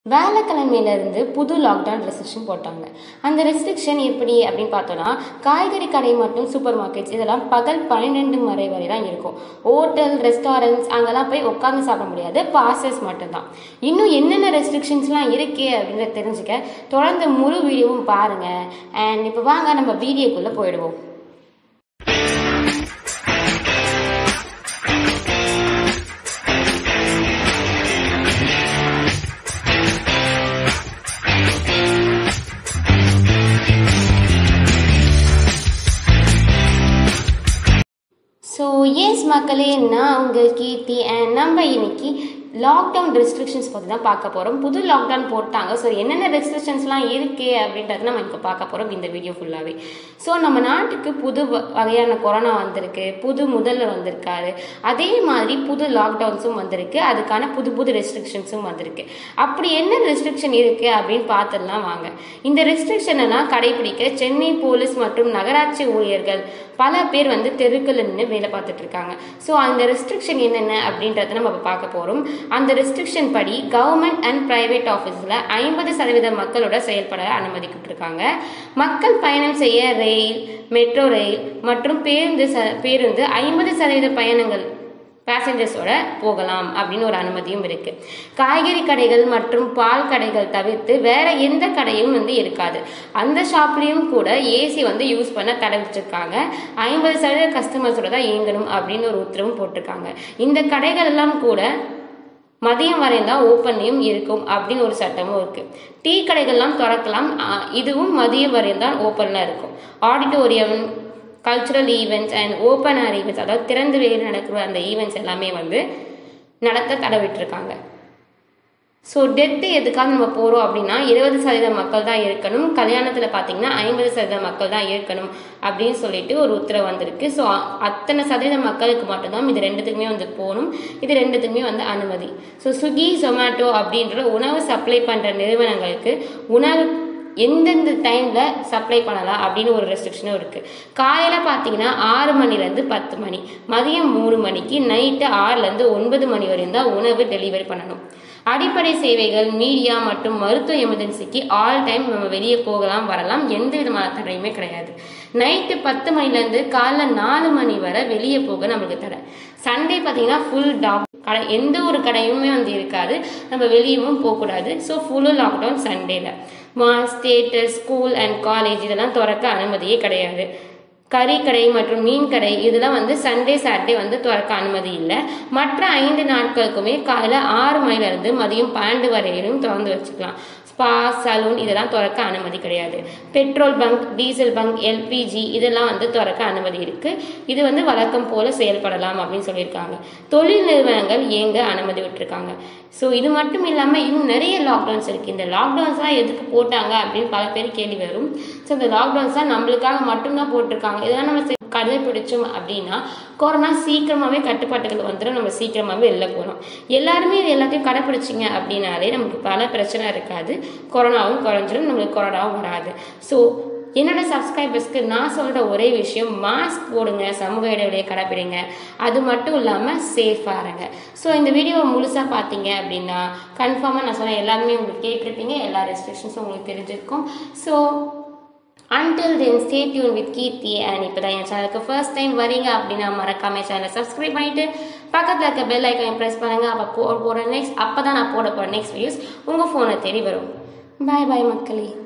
வேலைக்கிழமையிலேருந்து புது lockdown restriction போட்டாங்க அந்த ரெஸ்ட்ரிக்ஷன் எப்படி அப்படின்னு பார்த்தோன்னா காய்கறி கடை மற்றும் சூப்பர் மார்க்கெட்ஸ் இதெல்லாம் பகல் பன்னிரெண்டு மணி வரை தான் இருக்கும் ஹோட்டல் ரெஸ்டாரண்ட்ஸ் அங்கெல்லாம் போய் உட்காந்து சாப்பிட முடியாது பாசஸ் மட்டும்தான் இன்னும் என்னென்ன ரெஸ்ட்ரிக்ஷன்ஸ்லாம் இருக்கே அப்படின்றத தெரிஞ்சுக்க தொடர்ந்து முழு வீடியோவும் பாருங்கள் அண்ட் இப்போ வாங்க நம்ம வீடியோக்குள்ளே போயிடுவோம் ஸோ எஸ் மக்களே நான் உங்கள் கீர்த்தி அண்ட் நம்ம இன்னைக்கு லாக்டவுன் ரெஸ்ட்ரிக்ஷன்ஸ் பற்றி தான் பார்க்க போகிறோம் புது லாக்டவுன் போட்டாங்க ஸோ என்னென்ன ரெஸ்ட்ரிக்ஷன்ஸ்லாம் இருக்கு அப்படின்றது நம்ம இப்போ பார்க்க போகிறோம் இந்த வீடியோ ஃபுல்லாகவே ஸோ நம்ம நாட்டுக்கு புது வ- வகையான கொரோனா வந்திருக்கு புது முதல்வர் வந்திருக்காரு அதே மாதிரி புது லாக்டவுன்ஸும் வந்திருக்கு அதுக்கான புது புது ரெஸ்ட்ரிக்ஷன்ஸும் வந்திருக்கு அப்படி என்ன ரெஸ்ட்ரிக்ஷன் இருக்கு அப்படின்னு பார்த்துடலாம் வாங்க இந்த ரெஸ்ட்ரிக்ஷன் எல்லாம் கடைபிடிக்க சென்னை போலீஸ் மற்றும் நகராட்சி ஊழியர்கள் பல பேர் வந்து தெருக்கள் நின்று வேலை பார்த்துட்டு இருக்காங்க ஸோ அந்த ரெஸ்ட்ரிக்ஷன் என்னென்ன அப்படின்றத நம்ம இப்ப பார்க்க போகிறோம் அந்த ரெஸ்ட்ரிக்ஷன் படி கவர்மெண்ட் அண்ட் பிரைவேட் ஆஃபீஸில் ஐம்பது சதவீத மக்களோட செயல்பட அனுமதிக்கிட்டிருக்காங்க மக்கள் பயணம் செய்ய ரயில் மெட்ரோ ரயில் மற்றும் பேருந்து ச பேருந்து ஐம்பது சதவீத பயணங்கள் பேசஞ்சர்ஸோட போகலாம் அப்படின்னு ஒரு அனுமதியும் இருக்கு காய்கறி கடைகள் மற்றும் பால் கடைகள் தவிர்த்து வேற எந்த கடையும் வந்து இருக்காது அந்த ஷாப்லயும் கூட ஏசி வந்து யூஸ் பண்ண தடை வச்சிருக்காங்க ஐம்பது சதவீத கஸ்டமர்ஸோட தான் இயங்கணும் அப்படின்னு ஒரு உத்தரவும் போட்டிருக்காங்க இந்த கடைகள் எல்லாம் கூட மதியம் வரையும் தான் ஓப்பன்லையும் இருக்கும் அப்படின்னு ஒரு சட்டமும் இருக்கு டீ கடைகள்லாம் திறக்கலாம் ஆ, இதுவும் மதியம் வரையும் தான் ஓப்பன்ல இருக்கும் auditorium cultural events and open air events அதாவது திறந்து வெளியில் நடக்கிற அந்த ஈவெண்ட்ஸ் எல்லாமே வந்து நடத்த தடை விட்டுருக்காங்க ஸோ டெத்து எதுக்காக நம்ம போகிறோம் அப்படின்னா இருபது சதவீத மக்கள் தான் இருக்கணும் கல்யாணத்தில் பார்த்தீங்கன்னா ஐம்பது சதவீத மக்கள் தான் இருக்கணும் அப்படின்னு சொல்லிட்டு ஒரு உத்தரவு வந்திருக்கு ஸோ அத்தனை சதவீத மக்களுக்கு மட்டும்தான் இது ரெண்டுத்துக்குமே வந்து போகணும் இது ரெண்டுத்துக்குமே வந்து அனுமதி ஸோ ஸ்விக்கி ஜொமேட்டோ அப்படின்ற உணவு சப்ளை பண்ணுற நிறுவனங்களுக்கு உணவு எந்தெந்த டைமில் சப்ளை பண்ணலாம் அப்படின்னு ஒரு ரெஸ்ட்ரிக்ஷனும் இருக்குது காலையில் பார்த்தீங்கன்னா ஆறு மணிலேருந்து பத்து மணி மதியம் மூணு மணிக்கு நைட்டு ஆறுலேருந்து ஒன்பது மணி வரையும் தான் உணவு டெலிவரி பண்ணணும் அடிப்படை சேவைகள் மீடியா மற்றும் மருத்துவ எமர்ஜென்சிக்கு ஆல் டைம் நம்ம வெளியே போகலாம் வரலாம் எந்த விதமான தடையுமே கிடையாது நைட்டு பத்து மணிலேருந்து காலைல நாலு மணி வரை வெளியே போக நம்மளுக்கு தடை சண்டே பார்த்தீங்கன்னா ஃபுல் டாக் கடை எந்த ஒரு கடையுமே வந்து இருக்காது நம்ம வெளியவும் போகக்கூடாது ஸோ ஃபுல்லு லாக்டவுன் சண்டேல malls theatre school and college இதெல்லாம் திறக்க அனுமதியே கிடையாது கறி கடை மற்றும் மீன் கடை இதெல்லாம் வந்து சண்டே சாட்டர்டே வந்து திறக்க அனுமதி இல்லை மற்ற ஐந்து நாட்களுக்குமே காலையில் ஆறு மணிலேருந்து மதியம் பன்னெண்டு வரையிலும் திறந்து வச்சுக்கலாம் ஸ்பா சலூன் இதெல்லாம் திறக்க அனுமதி கிடையாது petrol bunk diesel bunk LPG இதெல்லாம் வந்து திறக்க அனுமதி இருக்கு இது வந்து வழக்கம் போல செயல்படலாம் அப்படின்னு சொல்லியிருக்காங்க தொழில் நிறுவனங்கள் இயங்க அனுமதி விட்டுருக்காங்க ஸோ இது மட்டும் இல்லாமல் இன்னும் நிறைய லாக்டவுன்ஸ் இருக்கு இந்த லாக்டவுன்ஸ்லாம் எதுக்கு போட்டாங்க அப்படின்னு பல பேர் கேள்வி வரும் ஸோ இந்த லாக்டவுன்ஸ்லாம் நம்மளுக்காக மட்டும்தான் போட்டிருக்காங்க இதெல்லாம் நம்ம செ- கடைபிடிச்சோம் அப்படின்னா கொரோனா சீக்கிரமாகவே கட்டுப்பாட்டுகள் வந்துடும் நம்ம சீக்கிரமாகவே வெளில போகலாம் எல்லாருமே இது எல்லாத்தையும் கடைப்பிடிச்சிங்க அப்படின்னாலே நமக்கு பல பிரச்சனை இருக்காது கொரோனாவும் குறைஞ்சிடும் நம்மளுக்கு கொரோனாவும் வராது ஸோ என்னோட சப்ஸ்கிரைபர்ஸ்க்கு நான் சொல்கிற ஒரே விஷயம் மாஸ்க் போடுங்க சமூக இடைவெளியை கடைப்பிடிங்க அது மட்டும் இல்லாமல் சேஃபாக இருங்க ஸோ இந்த வீடியோவை முழுசாக பார்த்தீங்க அப்படின்னா கன்ஃபார்மாக நான் சொன்ன எல்லாருமே உங்களுக்கு கேட்டிருப்பீங்க எல்லா ரெஸ்ட்ரிக்ஷன்ஸும் உங்களுக்கு தெரிஞ்சிருக்கும் so until then stay tuned with Keerthi and இப்போ தான் என் சேனலுக்கு ஃபர்ஸ்ட் டைம் வரீங்க அப்படின்னா மறக்காம சேனலை சப்ஸ்கிரைப் பண்ணிட்டு பக்கத்தில் இருக்க பெல் ஐக்கானை ப்ரெஸ் பண்ணுங்க அப்போ போ போகிற நெக்ஸ்ட் அப்போ தான் நான் போட போகிற நெக்ஸ்ட் வீடியோஸ் உங்கள் ஃபோனை தேடி வரும் பாய் பாய் மக்களே